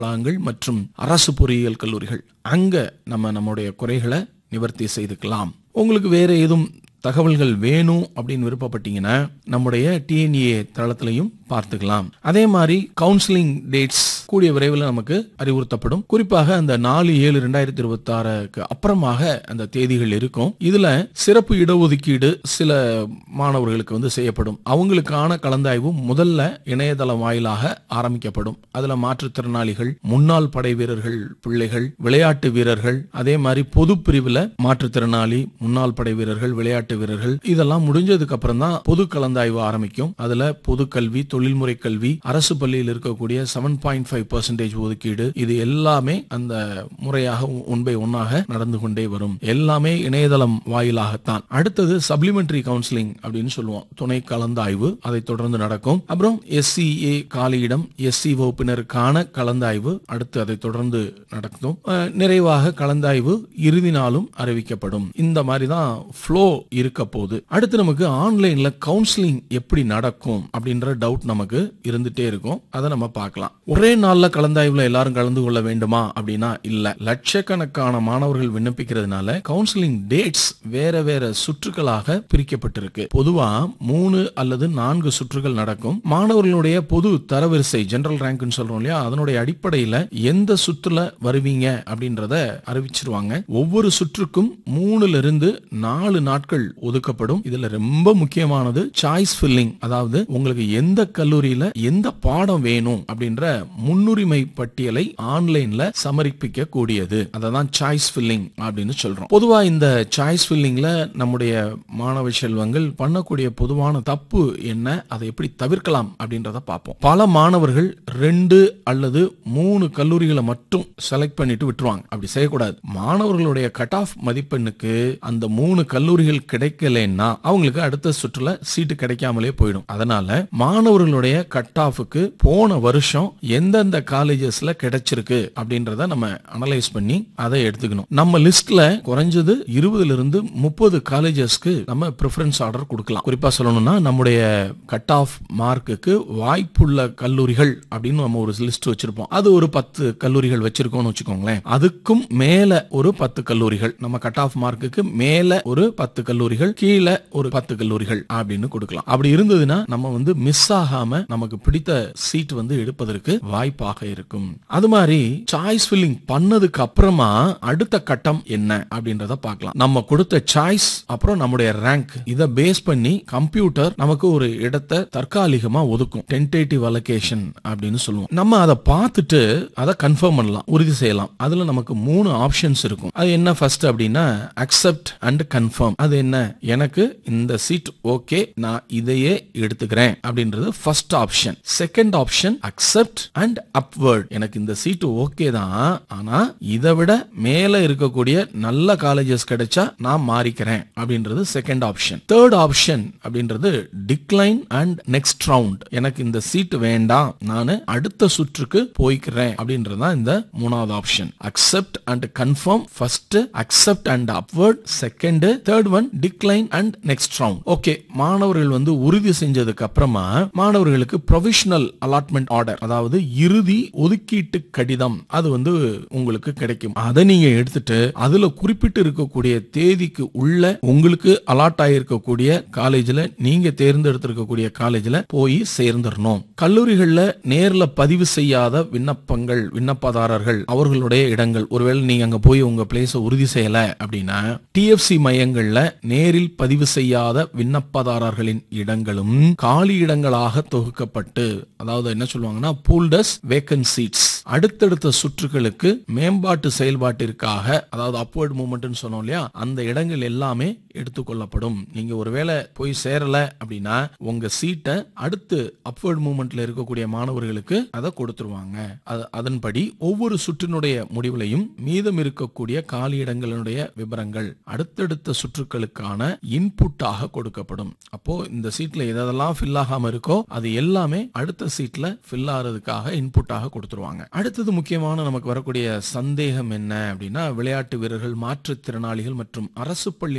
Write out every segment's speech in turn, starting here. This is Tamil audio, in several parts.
பல்கலைக்கழகங்கள் மற்றும் அரசு பொறியியல் கல்லூரிகள் அங்க நம்ம நம்முடைய குறைகளை நிவர்த்தி செய்துக்கலாம் உங்களுக்கு வேற ஏதும் தகவல்கள் வேணும் அப்படின்னு விருப்பப்பட்டீங்கன்னா நம்முடைய டிஎன்ஏ தளத்திலையும் பார்த்துக்கலாம் அதே மாதிரி கவுன்சிலிங் டேட்ஸ் கூடிய விரைவில் நமக்கு அறிவுறுத்தப்படும் குறிப்பாக அந்த நாலு ஏழு ரெண்டாயிரத்தி இருபத்தி ஆறுக்கு அப்புறமாக அந்த தேதிகள் இருக்கும் இதுல சிறப்பு இடஒதுக்கீடு சில மாணவர்களுக்கு வந்து செய்யப்படும் அவங்களுக்கான கலந்தாய்வு முதல்ல இணையதளம் வாயிலாக ஆரம்பிக்கப்படும் அதுல மாற்றுத்திறனாளிகள் முன்னாள் படை வீரர்கள் பிள்ளைகள் விளையாட்டு வீரர்கள் அதே மாதிரி பொது பிரிவுல மாற்றுத்திறனாளி முன்னாள் படை வீரர்கள் விளையாட்டு வீரர்கள் இதெல்லாம் முடிஞ்சதுக்கு அப்புறம் தான் பொது கலந்தாய்வு ஆரம்பிக்கும் அதுல பொது கல்வி தொழில்முறை கல்வி அரசு பள்ளியில் இருக்கக்கூடிய செவன் பாயிண்ட் ஃபைவ் பர்சன்டேஜ் ஒதுக்கீடு இது எல்லாமே அந்த முறையாக ஒன் பை ஒன்னாக நடந்து கொண்டே வரும் எல்லாமே இணையதளம் வாயிலாகத்தான் அடுத்தது சப்ளிமெண்டரி கவுன்சிலிங் அப்படின்னு சொல்லுவோம் துணை கலந்தாய்வு அதை தொடர்ந்து நடக்கும் அப்புறம் எஸ்சிஏ காலியிடம் எஸ்சி வகுப்பினருக்கான கலந்தாய்வு அடுத்து அதை தொடர்ந்து நடக்கும் அஹ், நிறைவாக கலந்தாய்வு இறுதி நாளும் அறிவிக்கப்படும் இந்த மாதிரி தான் ஃப்ளோ இருக்க போகுது அடுத்து நமக்கு ஆன்லைன்ல கவுன்சிலிங் எப்படி நடக்கும் அப்படின்ற டவுட் நமக்கு இருந்துட்டே இருக்கும் அதை நம்ம பார்க்கலாம் ஒரே நாள்ல கலந்தாய்வுல எல்லாரும் கலந்து கொள்ள வேண்டுமா அப்படின்னா இல்ல லட்சக்கணக்கான மாணவர்கள் விண்ணப்பிக்கிறதுனால கவுன்சிலிங் டேட்ஸ் வேற வேற சுற்றுகளாக பிரிக்கப்பட்டிருக்கு பொதுவா மூணு அல்லது நான்கு சுற்றுகள் நடக்கும் மாணவர்களுடைய பொது தரவரிசை ஜெனரல் ரேங்க்னு சொல்றோம் இல்லையா அதனுடைய அடிப்படையில எந்த சுற்றுல வருவீங்க அப்படின்றத அறிவிச்சிருவாங்க ஒவ்வொரு சுற்றுக்கும் மூணுல இருந்து நாலு நாட்கள் ஒதுக்கப்படும் இதுல ரொம்ப முக்கியமானது சாய்ஸ் ஃபில்லிங் அதாவது உங்களுக்கு எந்த கல்லூரியில எந்த பாடம் வேணும் அப்படின்ற முன்னுரிமை பட்டியலை ஆன்லைன்ல சமர்ப்பிக்க கூடியது அததான் சாய்ஸ் ஃபில்லிங் அப்படின்னு சொல்றோம் பொதுவா இந்த சாய்ஸ் ஃபில்லிங்ல நம்முடைய மாணவ செல்வங்கள் பண்ணக்கூடிய பொதுவான தப்பு என்ன அதை எப்படி தவிர்க்கலாம் அப்படின்றத பார்ப்போம் பல மாணவர்கள் ரெண்டு அல்லது மூணு கல்லூரிகளை மட்டும் செலக்ட் பண்ணிட்டு விட்டுருவாங்க அப்படி செய்யக்கூடாது மாணவர்களுடைய கட் ஆஃப் மதிப்பெண்ணுக்கு அந்த மூணு கல்லூரிகள் கிடைக்கலன்னா அவங்களுக்கு அடுத்த சுற்றுல சீட்டு கிடைக்காமலே போயிடும் அதனால மாணவர்களுடைய கட் ஆஃபுக்கு போன வருஷம் எந்தெந்த காலேஜஸ்ல கிடைச்சிருக்கு அப்படின்றத நம்ம அனலைஸ் பண்ணி அதை எடுத்துக்கணும் நம்ம லிஸ்ட்ல குறைஞ்சது இருபதுல இருந்து முப்பது காலேஜஸ்க்கு நம்ம ப்ரிஃபரன்ஸ் ஆர்டர் கொடுக்கலாம் குறிப்பா சொல்லணும்னா நம்முடைய கட் ஆஃப் மார்க்குக்கு வாய்ப்புள்ள கல்லூரிகள் அப்படின்னு நம்ம ஒரு லிஸ்ட் வச்சிருப்போம் அது ஒரு பத்து கல்லூரிகள் வச்சிருக்கோம்னு வச்சுக்கோங்களேன் அதுக்கும் மேல ஒரு பத்து கல்லூரிகள் நம்ம கட் ஆஃப் மார்க்குக்கு மேல ஒரு பத்து கல்லூரிகள் கீழே ஒரு பத்து கல்லூரிகள் அப்படின்னு கொடுக்கலாம் அப்படி இருந்ததுன்னா நம்ம வந்து மிஸ் ஆகாம நமக்கு பிடித்த சீட் வந்து எடுப்பதற்கு வாய்ப்பாக இருக்கும் அது மாதிரி சாய்ஸ் ஃபில்லிங் பண்ணதுக்கு அப்புறமா அடுத்த கட்டம் என்ன அப்படின்றத பார்க்கலாம் நம்ம கொடுத்த சாய்ஸ் அப்புறம் நம்முடைய ரேங்க் இத பேஸ் பண்ணி கம்ப்யூட்டர் நமக்கு ஒரு இடத்தை தற்காலிகமா ஒதுக்கும் டென்டேட்டிவ் அலோகேஷன் அப்படின்னு சொல்லுவோம் நம்ம அதை பார்த்துட்டு அதை கன்ஃபார்ம் பண்ணலாம் உறுதி செய்யலாம் அதுல நமக்கு மூணு ஆப்ஷன்ஸ் இருக்கும் அது என்ன ஃபர்ஸ்ட் அப்படின்னா அக்செப்ட் அண்ட் கன்ஃபார்ம் அது என்ன எனக்கு இந்த சீட் ஓகே நான் இதையே எடுத்துக்கிறேன் அப்படின்றது first option second option accept and upward எனக்கு இந்த சீட் ஓகே தான் ஆனா இதை விட மேல இருக்கக்கூடிய நல்ல காலேஜஸ் கிடைச்சா நான் மாறிக்கிறேன் அப்படின்றது செகண்ட் ஆப்ஷன் தேர்ட் ஆப்ஷன் அப்படின்றது டிக்ளைன் அண்ட் நெக்ஸ்ட் ரவுண்ட் எனக்கு இந்த சீட் வேண்டாம் நான் அடுத்த சுற்றுக்கு போய்க்கிறேன் அப்படின்றது தான் இந்த மூணாவது option accept and confirm first accept and upward second third one decline and next round okay மாணவர்கள் வந்து உறுதி செஞ்சதுக்கு அப்புறமா மாணவர்களுக்கு ப்ரொவிஷனல் அலாட்மெண்ட் ஆர்டர் அதாவது இறுதி ஒதுக்கீட்டு கடிதம் அது வந்து உங்களுக்கு கிடைக்கும் அதை நீங்க எடுத்துட்டு அதுல குறிப்பிட்டு இருக்கக்கூடிய தேதிக்கு உள்ள உங்களுக்கு அலாட் ஆகியிருக்கக்கூடிய காலேஜ்ல நீங்க தேர்ந்தெடுத்திருக்கக்கூடிய காலேஜ்ல போய் சேர்ந்துடணும் கல்லூரிகள்ல நேர்ல பதிவு செய்யாத விண்ணப்பங்கள் விண்ணப்பதாரர்கள் அவர்களுடைய இடங்கள் ஒருவேளை நீங்க அங்க போய் உங்க பிளேஸ உறுதி செய்யல அப்படின்னா டிஎஃப்சி மையங்கள்ல நேரில் பதிவு செய்யாத விண்ணப்பதாரர்களின் இடங்களும் காலி இடங்களாக தொகுக்கப்பட்டு அதாவது என்ன சொல்லுவாங்கன்னா பூல்டஸ் வேக்கன் சீட்ஸ் அடுத்தடுத்த சுற்றுகளுக்கு மேம்பாட்டு செயல்பாட்டிற்காக அதாவது அப்வர்ட் மூவ்மெண்ட்னு சொன்னோம் இல்லையா அந்த இடங்கள் எல்லாமே எடுத்துக்கொள்ளப்படும் நீங்க ஒருவேளை போய் சேரல அப்படின்னா உங்க சீட்டை அடுத்து அப்வர்ட் மூவ்மெண்ட்ல இருக்கக்கூடிய மாணவர்களுக்கு அதை கொடுத்துருவாங்க அது- அதன்படி ஒவ்வொரு சுற்றினுடைய முடிவுலையும் மீதம் இருக்கக்கூடிய காலி இடங்களுடைய விவரங்கள் அடுத்தடுத்த சுற்றுகளுக்கான இன்புட்டாக கொடுக்கப்படும் அப்போ இந்த சீட்ல எதெல்லாம் ஃபில் ஆகாம இருக்கோ அது எல்லாமே அடுத்த சீட்ல ஃபில் ஆகிறதுக்காக இன்புட்டாக கொடுத்துருவாங்க அடுத்தது முக்கியமான நமக்கு வரக்கூடிய சந்தேகம் என்ன அப்படின்னா விளையாட்டு வீரர்கள் மாற்றுத்திறனாளிகள் மற்றும் அரசு பள்ளி மாணவர்கள்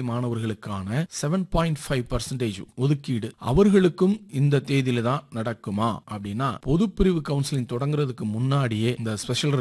மாணவர்களுக்கான செவன் பாயிண்ட் ஃபைவ் பர்சன்டேஜ் ஒதுக்கீடு அவர்களுக்கும் இந்த தேதியில தான் நடக்குமா அப்படின்னா பொது பிரிவு கவுன்சிலிங் தொடங்குறதுக்கு முன்னாடியே இந்த ஸ்பெஷல்